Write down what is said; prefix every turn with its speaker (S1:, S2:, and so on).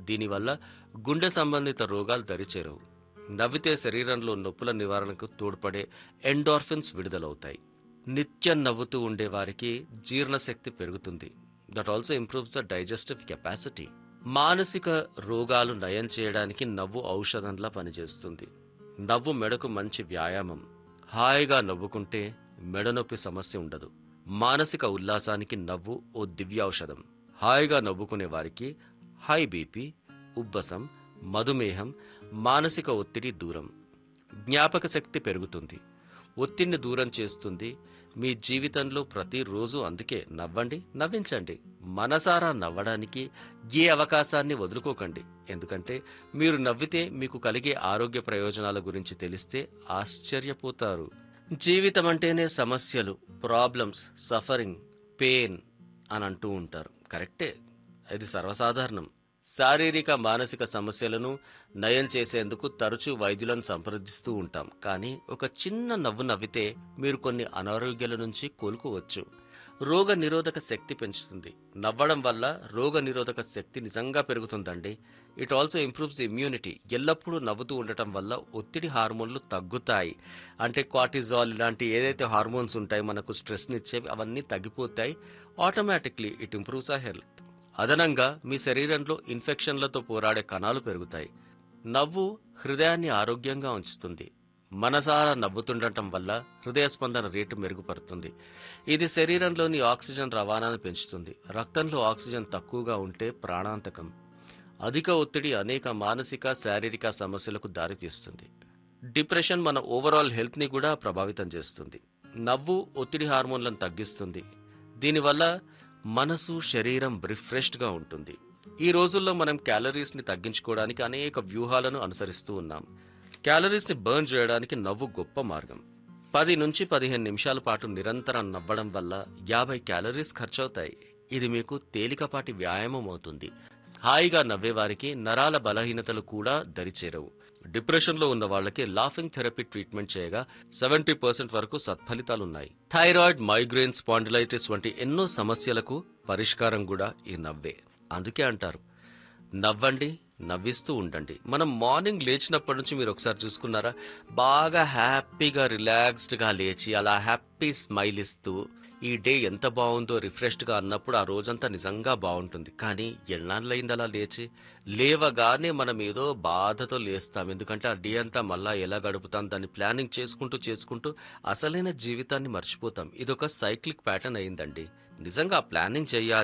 S1: దీనివల్ల గుండె సంబంధిత రోగాలు దరిచేరవు నవ్వితే శరీరంలో నొప్పుల నివారణకు తోడ్పడే ఎండార్ఫిన్స్ విడుదలవుతాయి నిత్యం నవ్వుతూ ఉండే వారికి జీర్ణశక్తి పెరుగుతుంది that also improves the digestive capacity మానసిక రోగాలు నయం చేయడానికి నవ్వు ఔషధంలా పనిచేస్తుంది నవ్వు మెడకు మంచి వ్యాయామం హాయిగా నవ్వుకుంటే మెడ నొప్పి సమస్య ఉండదు మానసిక ఉల్లాసానికి నవ్వు ఓ దివ్యౌషధం హాయిగా నవ్వుకునే వారికి హై బీపీ ఉబ్బసం మధుమేహం మానసిక ఒత్తిడి దూరం జ్ఞాపక శక్తి పెరుగుతుంది ఒత్తిడిని దూరం చేస్తుంది మీ జీవితంలో ప్రతిరోజు అందుకే నవ్వండి నవ్వించండి మనసారా నవ్వడానికి ఏ అవకాశాన్ని వదులుకోకండి ఎందుకంటే మీరు నవ్వితే మీకు కలిగే ఆరోగ్య ప్రయోజనాల గురించి తెలిస్తే ఆశ్చర్యపోతారు జీవితం అంటేనే సమస్యలు ప్రాబ్లమ్స్ సఫరింగ్ పెయిన్ అని అంటూ ఉంటారు కరెక్టే ఇది సర్వసాధారణం శారీరక మానసిక సమస్యలను నయం చేసేందుకు తరచూ వైద్యులను సంప్రదిస్తూ ఉంటాం కానీ ఒక చిన్న నవ్వు నవ్వితే మీరు కొన్ని అనారోగ్యాల నుంచి కోలుకోవచ్చు రోగ నిరోధక శక్తి పెంచుతుంది నవ్వడం వల్ల రోగ నిరోధక శక్తి నిజంగా పెరుగుతుందండి ఇట్ ఆల్సో ఇంప్రూవ్స్ ఇమ్యూనిటీ ఎల్లప్పుడూ నవ్వుతూ ఉండటం వల్ల ఒత్తిడి హార్మోన్లు తగ్గుతాయి అంటే కార్టిజాల్ ఇలాంటి ఏదైతే హార్మోన్స్ ఉంటాయో మనకు స్ట్రెస్ని ఇచ్చేవి అవన్నీ తగ్గిపోతాయి ఆటోమేటిక్లీ ఇట్ ఇంప్రూవ్స్ ఆ హెల్త్ అదనంగా మీ శరీరంలో ఇన్ఫెక్షన్లతో పోరాడే కణాలు పెరుగుతాయి నవ్వు హృదయాన్ని ఆరోగ్యంగా ఉంచుతుంది మనసారా నవ్వుతుండటం వల్ల హృదయ స్పందన రేటు మెరుగుపడుతుంది ఇది శరీరంలోని ఆక్సిజన్ రవాణాను పెంచుతుంది రక్తంలో ఆక్సిజన్ తక్కువగా ఉంటే ప్రాణాంతకం అధిక ఒత్తిడి అనేక మానసిక శారీరక సమస్యలకు దారితీస్తుంది డిప్రెషన్ మన ఓవరాల్ హెల్త్ని కూడా ప్రభావితం చేస్తుంది నవ్వు ఒత్తిడి హార్మోన్లను తగ్గిస్తుంది దీనివల్ల మనసు శరీరం రిఫ్రెష్డ్గా ఉంటుంది ఈ రోజుల్లో మనం క్యాలరీస్ని తగ్గించుకోవడానికి అనేక వ్యూహాలను అనుసరిస్తూ ఉన్నాం క్యాలరీస్ని బర్న్ చేయడానికి నవ్వు గొప్ప మార్గం పది నుంచి పదిహేను నిమిషాల పాటు నిరంతరం నవ్వడం వల్ల యాభై క్యాలరీస్ ఖర్చవుతాయి ఇది మీకు తేలికపాటి వ్యాయామం అవుతుంది హాయిగా నవ్వేవారికి నరాల బలహీనతలు కూడా దరిచేరవు డిప్రెషన్లో ఉన్న వాళ్ళకి లాఫింగ్ థెరపీ ట్రీట్మెంట్ చేయగా సెవెంటీ పర్సెంట్ వరకు సత్ఫలితాలున్నాయి థైరాయిడ్ మైగ్రేన్ స్పాండిలైటిస్ వంటి ఎన్నో సమస్యలకు పరిష్కారం కూడా ఈ నవ్వే అందుకే అంటారు నవ్వండి నవ్విస్తూ ఉండండి మనం మార్నింగ్ లేచినప్పటి నుంచి మీరు ఒకసారి చూసుకున్నారా బాగా హ్యాపీగా రిలాక్స్డ్గా లేచి అలా హ్యాపీ స్మైల్ ఇస్తూ ఈ డే ఎంత బాగుందో రిఫ్రెష్డ్గా అన్నప్పుడు ఆ రోజంతా నిజంగా బాగుంటుంది కానీ ఎన్నాళ్ళయింది అలా లేచి లేవగానే మనం ఏదో బాధతో లేస్తాం ఎందుకంటే ఆ డే అంతా మళ్ళా ఎలా గడుపుతాం దాన్ని ప్లానింగ్ చేసుకుంటూ చేసుకుంటూ అసలైన జీవితాన్ని మర్చిపోతాం ఇదొక సైక్లిక్ ప్యాటర్న్ అయిందండి నిజంగా ప్లానింగ్ చేయాలి